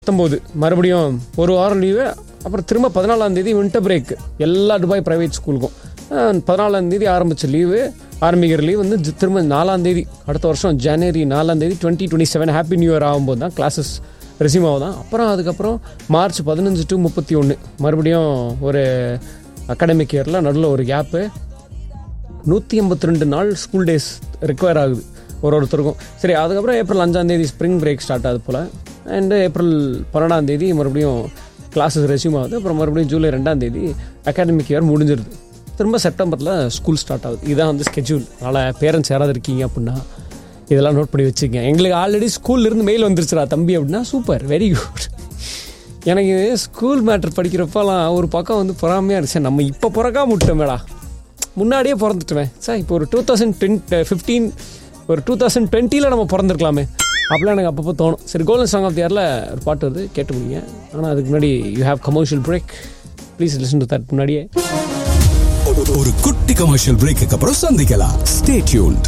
பத்தொம்போது மறுபடியும் ஒரு வாரம் லீவு அப்புறம் திரும்ப பதினாலாம் தேதி வின்டர் பிரேக் எல்லா துபாய் ப்ரைவேட் ஸ்கூலுக்கும் பதினாலாம் தேதி ஆரம்பிச்ச லீவு ஆரம்பிக்கிற லீவ் வந்து ஜி- திரும்ப நாலாம் தேதி அடுத்த வருஷம் ஜனவரி நாலாம் தேதி twenty twenty seven happy new year ஆகும்போது தான் கிளாஸஸ் ரெசியூம் ஆகுதான் அப்புறம் அதுக்கப்புறம் மார்ச் பதினஞ்சு டு முப்பத்தி ஒன்று மறுபடியும் ஒரு அகாடமிக் இயரில் நடுவில் ஒரு கேப்பு நூற்றி எண்பத்தி ரெண்டு நாள் ஸ்கூல் டேஸ் ரிக்வயர் ஆகுது ஒரு ஒருத்தருக்கும் சரி அதுக்கப்புறம் ஏப்ரல் அஞ்சாம் தேதி ஸ்ப்ரிங் பிரேக் ஸ்டார்ட் ஆகுது போல் அண்டு ஏப்ரல் பன்னெண்டாம் தேதி மறுபடியும் கிளாஸஸ் ரெசியூம் ஆகுது அப்புறம் மறுபடியும் ஜூலை ரெண்டாம் தேதி அகாடமிக் இயர் முடிஞ்சிருது திரும்ப செப்டம்பரில் ஸ்கூல் ஸ்டார்ட் ஆகுது இதுதான் வந்து ஸ்கெட்யூல் அதனால் பேரண்ட்ஸ் யாராவது இருக்கீங்க அப்படின்னா இதெல்லாம் நோட் பண்ணி வச்சுக்கங்க எங்களுக்கு ஆல்ரெடி ஸ்கூல்லேருந்து மெயில் வந்துருச்சுடா தம்பி அப்படின்னா சூப்பர் வெரி குட் எனக்கு ஸ்கூல் மேட்ரு படிக்கிறப்பலாம் ஒரு பக்கம் வந்து பொறாமையாக இருந்துச்சு நம்ம இப்போ பிறக்கா முட்டோமேடா முன்னாடியே பிறந்துட்டுவேன் சார் இப்போ ஒரு டூ தௌசண்ட் டுவெண்ட் ஃபிஃப்டீன் ஒரு டூ தௌசண்ட் டுவெண்ட்டியில் நம்ம பிறந்திருக்கலாமே அப்படிலாம் எனக்கு அப்பப்போ தோணும் சரி கோல்டன் சாங் ஆஃப் தி இயரில் ஒரு பாட்டு வருது கேட்டு முடியுங்க ஆனால் அதுக்கு முன்னாடி you have commercial break please listen to that முன்னாடியே ஒரு குட்டி கமர்ஷியல் பிரேக்கு அப்புறம் சந்திக்கலாம் ஸ்டே டியூன்ட்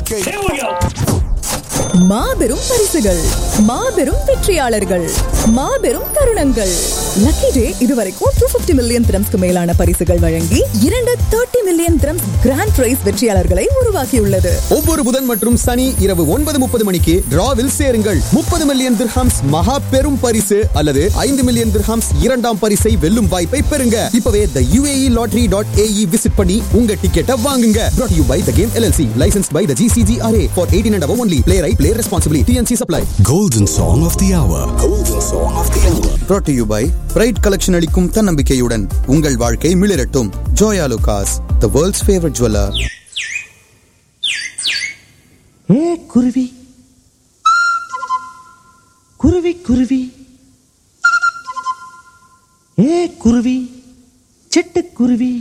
மாபெரும் பரிசுகள் மாபெரும் வெற்றியாளர்கள் மாபெரும் தருணங்கள் லக்கி டே இதுவரைக்கும் டூ பிப்டி மில்லியன் திரம்ஸ்க்கு மேலான பரிசுகள் வழங்கி இரண்டு thirty million dirhams grand prize வெற்றியாளர்களை உருவாக்கியுள்ளது ஒவ்வொரு புதன் மற்றும் சனி இரவு ஒன்பது முப்பது மணிக்கு டிராவில் சேருங்கள் முப்பது மில்லியன் திர்ஹாம்ஸ் மகா பெரும் பரிசு அல்லது ஐந்து மில்லியன் திர்ஹாம்ஸ் இரண்டாம் பரிசை வெல்லும் வாய்ப்பை பெறுங்க இப்பவே the UAE lottery dot AE visit பண்ணி உங்க டிக்கெட்டை வாங்குங்க brought you by the game LLC license by the GCGRA for eighteen and only play right play responsibly TNC supply golden song of the hour golden song of the hour brought you by bright collection அளிக்கும் தன்னம்பிக்கையுடன் உங்கள் வாழ்க்கை மிளிரட்டும் Joyalukkas the world's favourite jeweller ஏ குருவி குருவி குருவி ஏ குருவி சிட்டுக்குருவி